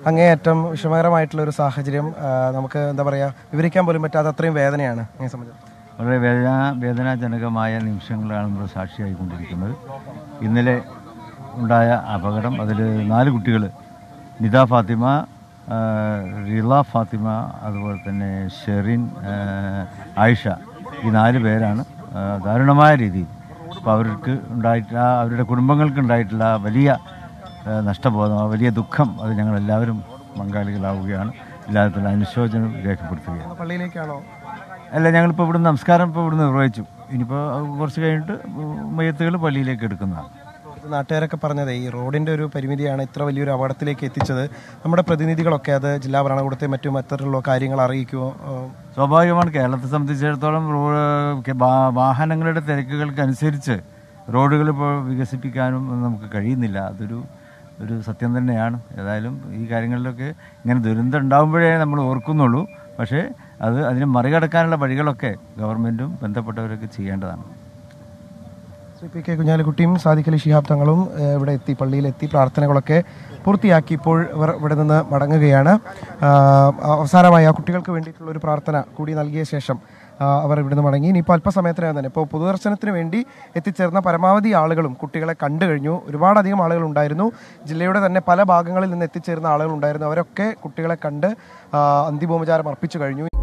അങ്ങേയറ്റം വിഷമകരമായിട്ടുള്ള ഒരു സാഹചര്യം ആ, നമുക്ക് എന്താ പറയുക വിവരിക്കാൻ പോലും പറ്റാത്ത അത്രയും വേദനയാണ് അങ്ങനെ സംബന്ധിച്ച് വളരെ വേദന വേദനാജനകമായ നിമിഷങ്ങളാണ് നമ്മൾ സാക്ഷിയായിക്കൊണ്ടിരിക്കുന്നത് ഇന്നലെ ഉണ്ടായ അപകടം അതിൽ നാല് കുട്ടികൾ നിത ഫാത്തിമ ആ, റിള ഫാത്തിമ അതുപോലെ തന്നെ ഷെറിൻ ആ, ആയിഷ ഈ നാല് പേരാണ് ആ, ദാരുണമായ രീതിയിൽ അപ്പോൾ അവർക്ക് ഉണ്ടായിട്ടുള്ള അവരുടെ കുടുംബങ്ങൾക്ക് ഉണ്ടായിട്ടുള്ള വലിയ ആ, നഷ്ടബോധം ആ വലിയ ദുഃഖം അത് ഞങ്ങളെല്ലാവരും പങ്കാളികളാവുകയാണ് എല്ലാത്തിലും അനുശോചനം രേഖപ്പെടുത്തുകയാണ് പള്ളിയിലേക്കാണോ അല്ല ഞങ്ങളിപ്പോൾ ഇവിടുന്ന് നമസ്കാരം ഇപ്പോൾ ഇവിടുന്ന് നിർവഹിച്ചു ഇനിയിപ്പോൾ കുറച്ച് കഴിഞ്ഞിട്ട് മയ്യത്തുകൾ പള്ളിയിലേക്ക് എടുക്കുന്നതാണ് നാട്ടുകാരൊക്കെ പറഞ്ഞത് ഈ റോഡിന്റെ ഒരു പരിമിതിയാണ് ഇത്ര വലിയൊരു അപകടത്തിലേക്ക് എത്തിച്ചത് നമ്മുടെ പ്രതിനിധികളൊക്കെ അത് ജില്ലാ ഭരണകൂടത്തെ മറ്റും അത്തരത്തിലുള്ള കാര്യങ്ങൾ അറിയിക്കുമോ ആ, സ്വാഭാവികമാണ് കേരളത്തെ സംബന്ധിച്ചിടത്തോളം റോ- വാ- വാഹനങ്ങളുടെ തിരക്കുകൾക്കനുസരിച്ച് റോഡുകൾ ഇപ്പോൾ വികസിപ്പിക്കാനും നമുക്ക് കഴിയുന്നില്ല അതൊരു ഒരു സത്യം തന്നെയാണ് ഏതായാലും ഈ കാര്യങ്ങളിലൊക്കെ ഇങ്ങനെ ദുരന്തം ഉണ്ടാകുമ്പോഴേ നമ്മൾ ഓർക്കുന്നുള്ളൂ പക്ഷേ അത് അതിനെ മറികടക്കാനുള്ള വഴികളൊക്കെ ഗവൺമെൻറ്റും ബന്ധപ്പെട്ടവരൊക്കെ ചെയ്യേണ്ടതാണ് ശ്രീ പി കെ കുഞ്ഞാലിക്കുട്ടിയും സാദിഖലി ശിഹാബ് തങ്ങളും ഏഹ്, ഇവിടെ എത്തി പള്ളിയിലെത്തി പ്രാർത്ഥനകളൊക്കെ പൂർത്തിയാക്കി ഇപ്പോൾ ഇവർ ഇവിടെ നിന്ന് മടങ്ങുകയാണ് ആ, അവസാനമായി ആ കുട്ടികൾക്ക് വേണ്ടിയിട്ടുള്ള ഒരു പ്രാർത്ഥന കൂടി നൽകിയ ശേഷം ആ, അവർ ഇവിടുന്ന് മടങ്ങി ഇനിയിപ്പോൾ അല്പസമയത്തിനകം തന്നെ ഇപ്പോൾ പൊതുദർശനത്തിന് വേണ്ടി എത്തിച്ചേർന്ന പരമാവധി ആളുകളും കുട്ടികളെ കണ്ടു കഴിഞ്ഞു ഒരുപാടധികം ആളുകൾ ഉണ്ടായിരുന്നു ജില്ലയുടെ തന്നെ പല ഭാഗങ്ങളിൽ നിന്ന് എത്തിച്ചേർന്ന ആളുകൾ ഉണ്ടായിരുന്നു അവരൊക്കെ കുട്ടികളെ കണ്ട് ആ, അന്തിമോപചാരം അർപ്പിച്ചു കഴിഞ്ഞു